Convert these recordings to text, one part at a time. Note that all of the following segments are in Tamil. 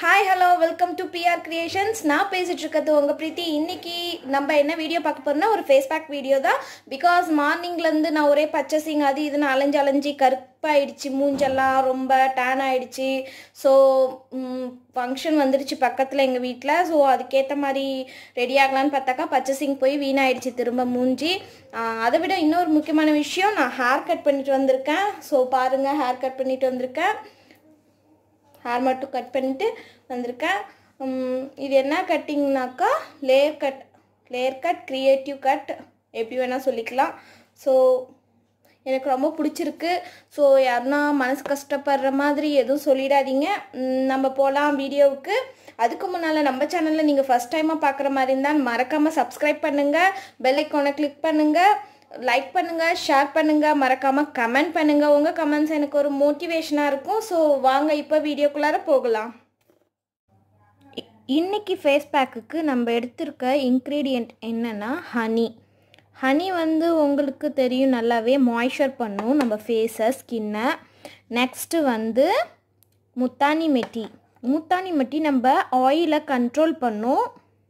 hi hello welcome to PR creations நான் பேசிட்டு இருக்கிறது உங்கள் பிரீத்தி இன்னைக்கு நம்ம என்ன வீடியோ பார்க்க போறோம்னா ஒரு ஃபேஸ் பேக் வீடியோ தான் பிகாஸ் மார்னிங்லேருந்து நான் ஒரே பர்ச்சேசிங் அது இதுன்னு அலைஞ்சு அலைஞ்சி கருப்பாயிடுச்சு மூஞ்செல்லாம் ரொம்ப டேன் ஆயிடுச்சு ஸோ ஃபங்க்ஷன் வந்துடுச்சு பக்கத்தில் எங்கள் வீட்டில் ஸோ அதுக்கேற்ற மாதிரி ரெடி ஆகலான்னு பார்த்தாக்கா பர்ச்சேசிங் போய் வீணாயிடுச்சு திரும்ப மூஞ்சி ஆஹ் அதை விட இன்னொரு முக்கியமான விஷயம் நான் ஹேர் கட் பண்ணிட்டு வந்திருக்கேன் ஸோ பாருங்கள் ஹேர் கட் பண்ணிட்டு வந்திருக்கேன் ஹேர் மட்டும் கட் பண்ணிட்டு வந்திருக்கேன் உம், இது என்ன கட்டிங்னாக்கா layer cut layer cut creative cut எப்படி வேணால் சொல்லிக்கலாம் ஸோ எனக்கு ரொம்ப பிடிச்சிருக்கு ஸோ யாருன்னா மனசு கஷ்டப்படுற மாதிரி எதுவும் சொல்லிடாதீங்க உம், நம்ம போகலாம் வீடியோவுக்கு அதுக்கு முன்னால் நம்ம சேனலில் நீங்கள் ஃபஸ்ட் டைமாக பார்க்குற மாதிரி இருந்தால் மறக்காமல் சப்ஸ்கிரைப் பண்ணுங்கள் பெல் ஐக்கானை கிளிக் பண்ணுங்கள் லைக் பண்ணுங்கள் ஷேர் பண்ணுங்கள் மறக்காமல் கமெண்ட் பண்ணுங்கள் உங்கள் கமெண்ட்ஸ் எனக்கு ஒரு மோட்டிவேஷனாக இருக்கும் ஸோ வாங்க இப்போ வீடியோக்குள்ளார போகலாம் இ- இன்னைக்கு ஃபேஸ் பேக்குக்கு நம்ம எடுத்திருக்க இன்க்ரீடியண்ட் என்னென்னா ஹனி ஹனி வந்து உங்களுக்கு தெரியும் நல்லாவே மாய்ஸ்சர் பண்ணும் நம்ம ஃபேஸை ஸ்கின்னை நெக்ஸ்ட்டு வந்து முத்தானி மெட்டி முத்தானி மெட்டி நம்ம ஆயிலை கண்ட்ரோல் பண்ணும்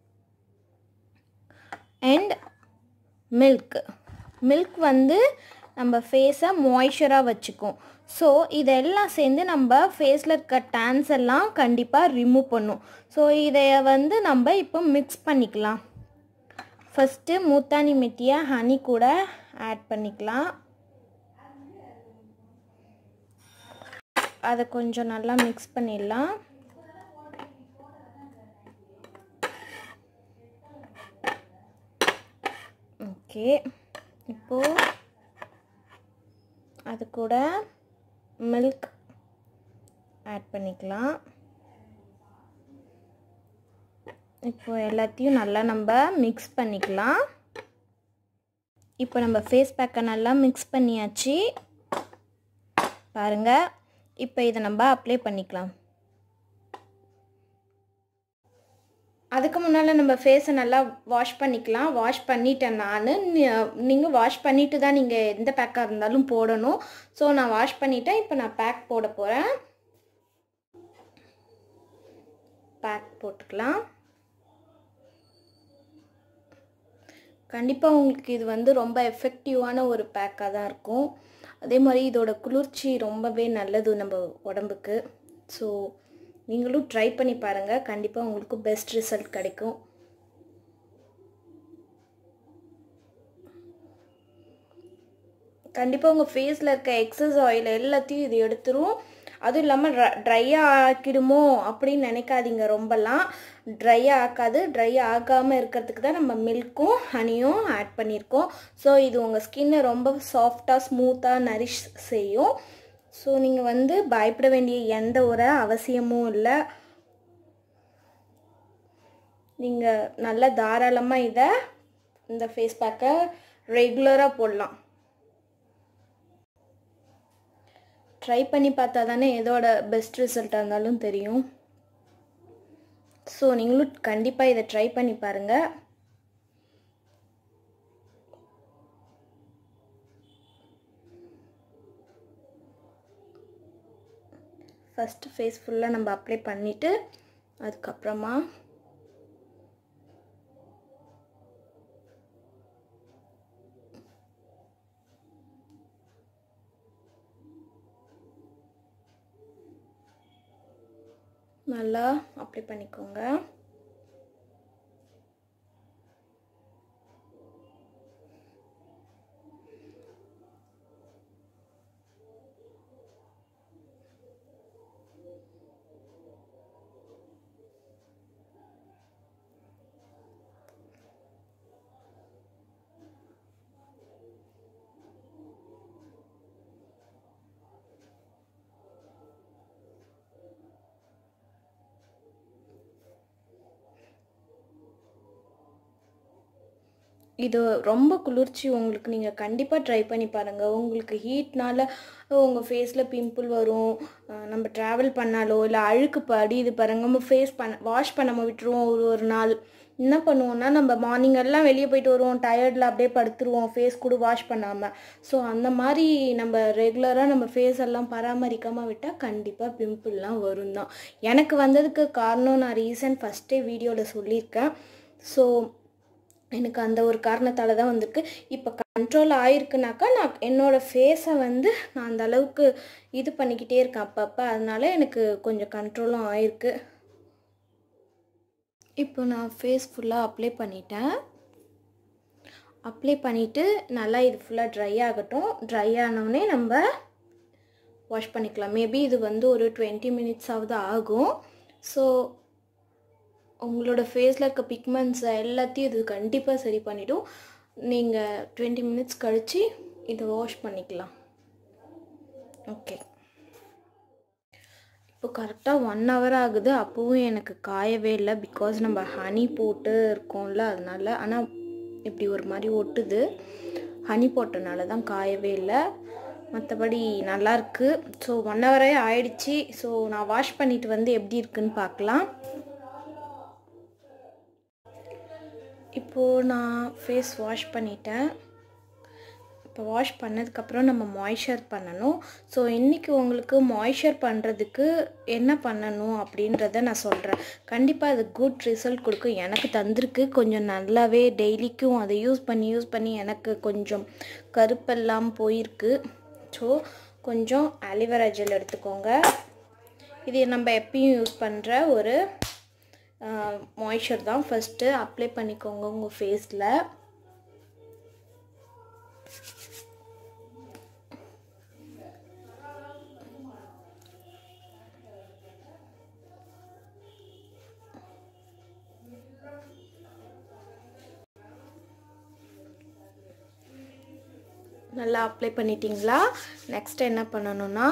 அண்ட் மில்க் மில்க் வந்து நம்ம ஃபேஸை மாய்ஸ்சராக வச்சுக்கும் ஸோ இதெல்லாம் சேர்ந்து நம்ம ஃபேஸில் இருக்க டேன்ஸ் எல்லாம் கண்டிப்பாக ரிமூவ் பண்ணும் ஸோ இதை வந்து நம்ம இப்போ மிக்ஸ் பண்ணிக்கலாம் ஃபஸ்ட்டு மூத்தானி மெட்டியை ஹனி கூட ஆட் பண்ணிக்கலாம் அதை கொஞ்சம் நல்லா மிக்ஸ் பண்ணிடலாம் ஓகே இப்போது அது கூட மில்க் ஆட் பண்ணிக்கலாம் இப்போ எல்லாத்தையும் நல்லா நம்ம மிக்ஸ் பண்ணிக்கலாம் இப்போ நம்ம ஃபேஸ் பேக்கை நல்லா மிக்ஸ் பண்ணியாச்சு பாருங்கள் இப்போ இதை நம்ம அப்ளை பண்ணிக்கலாம் அதுக்கு முன்னால் நம்ம ஃபேஸை நல்லா வாஷ் பண்ணிக்கலாம் வாஷ் பண்ணிட்டேன் நான் நீங்கள் வாஷ் பண்ணிட்டு தான் நீங்கள் எந்த பேக்காக இருந்தாலும் போடணும் ஸோ நான் வாஷ் பண்ணிட்டேன் இப்போ நான் பேக் போட போகிறேன் பேக் போட்டுக்கலாம் கண்டிப்பாக உங்களுக்கு இது வந்து ரொம்ப எஃபெக்டிவான ஒரு பேக்காக தான் இருக்கும் அதே மாதிரி இதோட குளிர்ச்சி ரொம்பவே நல்லது நம்ம உடம்புக்கு ஸோ நீங்களும் ட்ரை பண்ணி பாருங்கள் கண்டிப்பாக உங்களுக்கு பெஸ்ட் ரிசல்ட் கிடைக்கும் கண்டிப்பாக உங்கள் ஃபேஸில் இருக்க எக்ஸஸ் ஆயில் எல்லாத்தையும் இது எடுத்துரும் அதுவும் இல்லாமல் ட்ரையாக ஆக்கிடுமோ அப்படின்னு நினைக்காதீங்க ரொம்பலாம் ட்ரை ஆக்காது ட்ரை ஆகாமல் இருக்கிறதுக்கு தான் நம்ம மில்க்கும் ஹனியும் ஆட் பண்ணியிருக்கோம் ஸோ இது உங்கள் ஸ்கின்னை ரொம்ப சாஃப்டாக ஸ்மூத்தாக நரிஷ் செய்யும் ஸோ நீங்கள் வந்து பயப்பட வேண்டிய எந்த ஒரு அவசியமும் இல்லை நீங்கள் நல்லா தாராளமாக இதை இந்த ஃபேஸ் பேக்கை ரெகுலராக போடலாம் ட்ரை பண்ணி பார்த்தா தானே எதோட பெஸ்ட் ரிசல்ட்டாக இருந்தாலும் தெரியும் ஸோ நீங்களும் கண்டிப்பாக இதை ட்ரை பண்ணி பாருங்கள் ஃபஸ்ட்டு ஃபேஸ் ஃபுல்லாக நம்ம அப்ளை பண்ணிவிட்டு அதுக்கப்புறமா நல்லா அப்ளை பண்ணிக்கோங்க இது ரொம்ப குளிர்ச்சி உங்களுக்கு நீங்கள் கண்டிப்பாக ட்ரை பண்ணி பாருங்கள் உங்களுக்கு ஹீட்னால உங்கள் ஃபேஸில் பிம்பிள் வரும் அஹ் நம்ம ட்ராவல் பண்ணாலோ இல்லை அழுக்கு படியுது பாருங்க நம்ம ஃபேஸ் பண்ண வாஷ் பண்ணாமல் விட்டுருவோம் ஒரு ஒரு நாள் என்ன பண்ணுவோம்னா நம்ம மார்னிங் எல்லாம் வெளியே போயிட்டு வருவோம் டயர்டில் அப்படியே படுத்துருவோம் ஃபேஸ் கூட வாஷ் பண்ணாமல் ஸோ அந்த மாதிரி நம்ம ரெகுலராக நம்ம ஃபேஸ் எல்லாம் பராமரிக்காமல் விட்டால் கண்டிப்பாக பிம்பிள்லாம் வரும் தான் எனக்கு வந்ததுக்கு காரணம் நான் ரீசன் ஃபஸ்ட்டே வீடியோவில் சொல்லியிருக்கேன் ஸோ எனக்கு அந்த ஒரு காரணத்தால் தான் வந்திருக்கு இப்போ கண்ட்ரோல் ஆயிருக்குனாக்கா நான் என்னோடய ஃபேஸை வந்து நான் அந்த அளவுக்கு இது பண்ணிக்கிட்டே இருக்கேன் அப்பப்போ அதனால எனக்கு கொஞ்சம் கண்ட்ரோலும் ஆயிருக்கு இப்போ நான் ஃபேஸ் ஃபுல்லாக அப்ளை பண்ணிட்டேன் அப்ளை பண்ணிவிட்டு நல்லா இது ஃபுல்லாக ட்ரை ஆகட்டும் ட்ரை ஆனவுடனே நம்ம வாஷ் பண்ணிக்கலாம் மேபி இது வந்து ஒரு டுவெண்ட்டி மினிட்ஸாவது ஆகும் ஸோ உங்களோட ஃபேஸில் இருக்க பிக்மெண்ட்ஸ் எல்லாத்தையும் இது கண்டிப்பாக சரி பண்ணிவிடும் நீங்கள் டுவெண்ட்டி மினிட்ஸ் கழித்து இதை வாஷ் பண்ணிக்கலாம் ஓகே இப்போ கரெக்டாக ஒன் ஹவர் ஆகுது அப்போவும் எனக்கு காயவே இல்லை பிகாஸ் நம்ம ஹனி போட்டு இருக்கோம்ல அதனால ஆனால் இப்படி ஒரு மாதிரி ஒட்டுது ஹனி போட்டனால தான் காயவே இல்லை மற்றபடி நல்லாயிருக்கு ஸோ ஒன் ஹவரே ஆயிடுச்சு ஸோ நான் வாஷ் பண்ணிட்டு வந்து எப்படி இருக்குன்னு பார்க்கலாம் இப்போது நான் ஃபேஸ் வாஷ் பண்ணிட்டேன் இப்போ வாஷ் பண்ணதுக்கப்புறம் நம்ம மாய்ஸ்சர் பண்ணணும் ஸோ இன்றைக்கி உங்களுக்கு மாய்ஸ்சர் பண்ணுறதுக்கு என்ன பண்ணணும் அப்படின்றத நான் சொல்கிறேன் கண்டிப்பாக அது குட் ரிசல்ட் கொடுக்கும் எனக்கு தந்திருக்கு கொஞ்சம் நல்லாவே டெய்லிக்கும் அதை யூஸ் பண்ணி யூஸ் பண்ணி எனக்கு கொஞ்சம் கருப்பெல்லாம் போயிருக்கு ஸோ கொஞ்சம் அலிவரா ஜெல் எடுத்துக்கோங்க இது நம்ம எப்பயும் யூஸ் பண்ணுற ஒரு மாய்ஸ்சர் தான் ஃபஸ்ட்டு அப்ளை பண்ணிக்கோங்க உங்கள் ஃபேஸில் நல்லா அப்ளை பண்ணிட்டீங்களா நெக்ஸ்ட் என்ன பண்ணணும்னா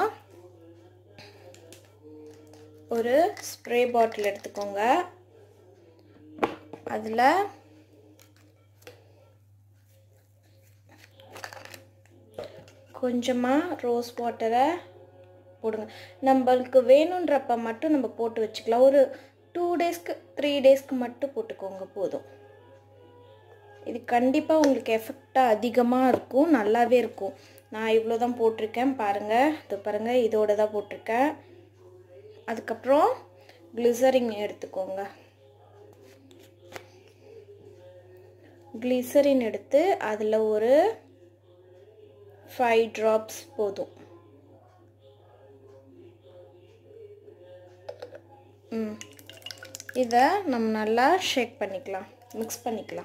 ஒரு ஸ்ப்ரே பாட்டில் எடுத்துக்கோங்க அதில் கொஞ்சமாக ரோஸ் வாட்டரை போடுங்க நம்மளுக்கு வேணுன்றப்ப மட்டும் நம்ம போட்டு வச்சுக்கலாம் ஒரு டூ டேஸ்க்கு த்ரீ டேஸ்க்கு மட்டும் போட்டுக்கோங்க போதும் இது கண்டிப்பாக உங்களுக்கு எஃபெக்டாக அதிகமாக இருக்கும் நல்லாவே இருக்கும் நான் இவ்வளோ தான் போட்டிருக்கேன் பாருங்கள் இது பாருங்கள் இதோட தான் போட்டிருக்கேன் அதுக்கப்புறம் கிளிசரின் எடுத்துக்கோங்க கிளிசரின் எடுத்து அதில் ஒரு ஃபைவ் ட்ராப்ஸ் போதும் ம் இதை நம்ம நல்லா ஷேக் பண்ணிக்கலாம் மிக்ஸ் பண்ணிக்கலாம்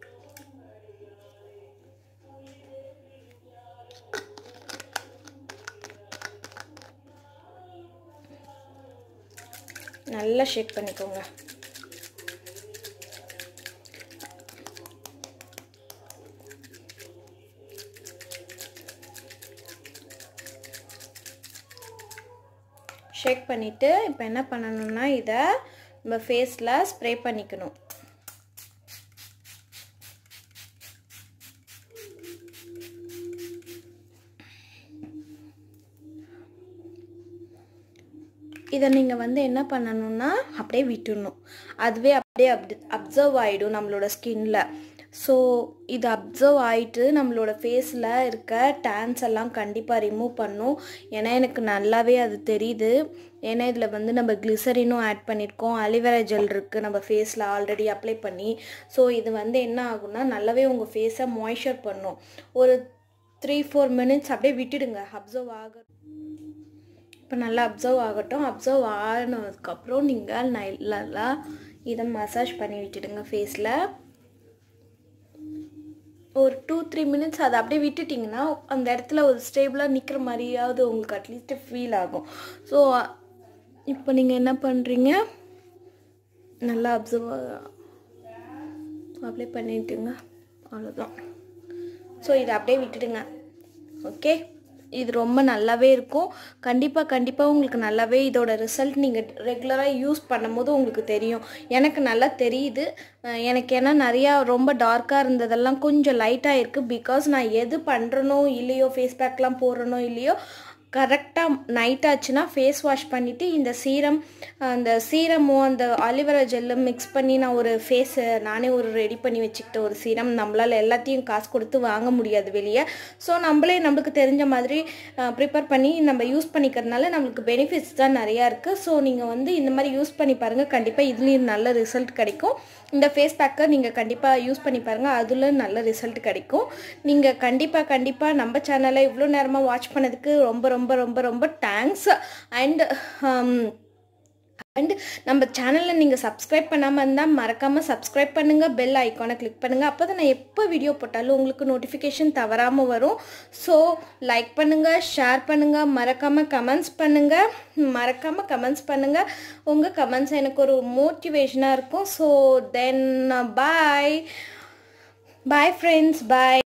நல்லா ஷேக் பண்ணிக்கோங்க ஷேக் பண்ணிவிட்டு இப்போ என்ன பண்ணணும்னா இதை நம்ம ஃபேஸில் ஸ்ப்ரே பண்ணிக்கணும் இதை நீங்கள் வந்து என்ன பண்ணணும்னா அப்படியே விட்டுடணும் அதுவே அப்படியே அப்டி அப்சர்வ் ஆகிடும் நம்மளோட ஸ்கின்ல ஸோ இது அப்சர்வ் ஆகிட்டு நம்மளோட ஃபேஸில் இருக்க டேன்ஸ் எல்லாம் கண்டிப்பாக ரிமூவ் பண்ணும் ஏன்னா எனக்கு நல்லாவே அது தெரியுது ஏன்னா இதில் வந்து நம்ம கிளிசரினும் ஆட் பண்ணியிருக்கோம் அலிவேரா ஜெல் இருக்குது நம்ம ஃபேஸில் ஆல்ரெடி அப்ளை பண்ணி ஸோ இது வந்து என்ன ஆகும்னா நல்லாவே உங்கள் ஃபேஸை மாய்ஸ்சர் பண்ணும் ஒரு த்ரீ ஃபோர் மினிட்ஸ் அப்படியே விட்டுடுங்க அப்சர்வ் ஆக இப்போ நல்லா அப்சர்வ் ஆகட்டும் அப்சர்வ் ஆனதுக்கப்புறம் நீங்கள் நல்லா இதை மசாஜ் பண்ணி விட்டுடுங்க ஃபேஸில் ஒரு டூ த்ரீ மினிட்ஸ் அதை அப்படியே விட்டுட்டிங்கன்னா அந்த இடத்துல ஒரு ஸ்டேபிளாக நிற்கிற மாதிரியாவது உங்களுக்கு அட்லீஸ்ட் ஃபீல் ஆகும் ஸோ இப்போ நீங்கள் என்ன பண்ணுறீங்க நல்லா அப்சர்வ் அப்ளை பண்ணிட்டுங்க அவ்வளோதான் ஸோ இதை அப்படியே விட்டுடுங்க ஓகே இது ரொம்ப நல்லாவே இருக்கும் கண்டிப்பாக கண்டிப்பாக உங்களுக்கு நல்லாவே இதோட ரிசல்ட் நீங்கள் ரெகுலராக யூஸ் பண்ணும்போது உங்களுக்கு தெரியும் எனக்கு நல்லா தெரியுது அஹ் எனக்கு ஏன்னா நிறையா ரொம்ப டார்க்காக இருந்ததெல்லாம் கொஞ்சம் லைட்டாக இருக்குது பிகாஸ் நான் எது பண்ணுறனோ இல்லையோ ஃபேஸ் பேக்லாம் போடுறனோ இல்லையோ கரெக்டாக நைட் ஆச்சுன்னா ஃபேஸ் வாஷ் பண்ணிவிட்டு இந்த சீரம் அந்த சீரமும் அந்த அலிவரா ஜெல்லும் மிக்ஸ் பண்ணி நான் ஒரு ஃபேஸை நானே ஒரு ரெடி பண்ணி வச்சுக்கிட்ட ஒரு சீரம் நம்மளால் எல்லாத்தையும் காசு கொடுத்து வாங்க முடியாது வெளியே ஸோ நம்மளே நம்மளுக்கு தெரிஞ்ச மாதிரி ப்ரிப்பேர் பண்ணி நம்ம யூஸ் பண்ணிக்கிறதுனால நம்மளுக்கு பெனிஃபிட்ஸ் தான் நிறையா இருக்குது ஸோ நீங்கள் வந்து இந்த மாதிரி யூஸ் பண்ணி பாருங்கள் கண்டிப்பாக இதுலேயும் நல்ல ரிசல்ட் கிடைக்கும் இந்த ஃபேஸ் பேக்கை நீங்கள் கண்டிப்பாக யூஸ் பண்ணி பாருங்கள் அதில் நல்ல ரிசல்ட் கிடைக்கும் நீங்கள் கண்டிப்பாக கண்டிப்பாக நம்ம சேனலை இவ்வளோ நேரமாக வாட்ச் பண்ணதுக்கு ரொம்ப ரொம்ப ரொம்ப ரொம்ப தேங்க்ஸ் அண்ட் அண்ட் நம்ம சேனலில் நீங்கள் சப்ஸ்கிரைப் பண்ணாமல் இருந்தால் மறக்காமல் சப்ஸ்கிரைப் பண்ணுங்கள் பெல் ஐக்கானை கிளிக் பண்ணுங்கள் அப்போ தான் நான் எப்போ வீடியோ போட்டாலும் உங்களுக்கு நோட்டிஃபிகேஷன் தவறாமல் வரும் ஸோ லைக் பண்ணுங்கள் ஷேர் பண்ணுங்கள் மறக்காமல் கமெண்ட்ஸ் பண்ணுங்கள் மறக்காமல் கமெண்ட்ஸ் பண்ணுங்கள் உங்கள் கமெண்ட்ஸ் எனக்கு ஒரு மோட்டிவேஷனாக இருக்கும் ஸோ தென் பாய் பாய் ஃப்ரெண்ட்ஸ் பாய்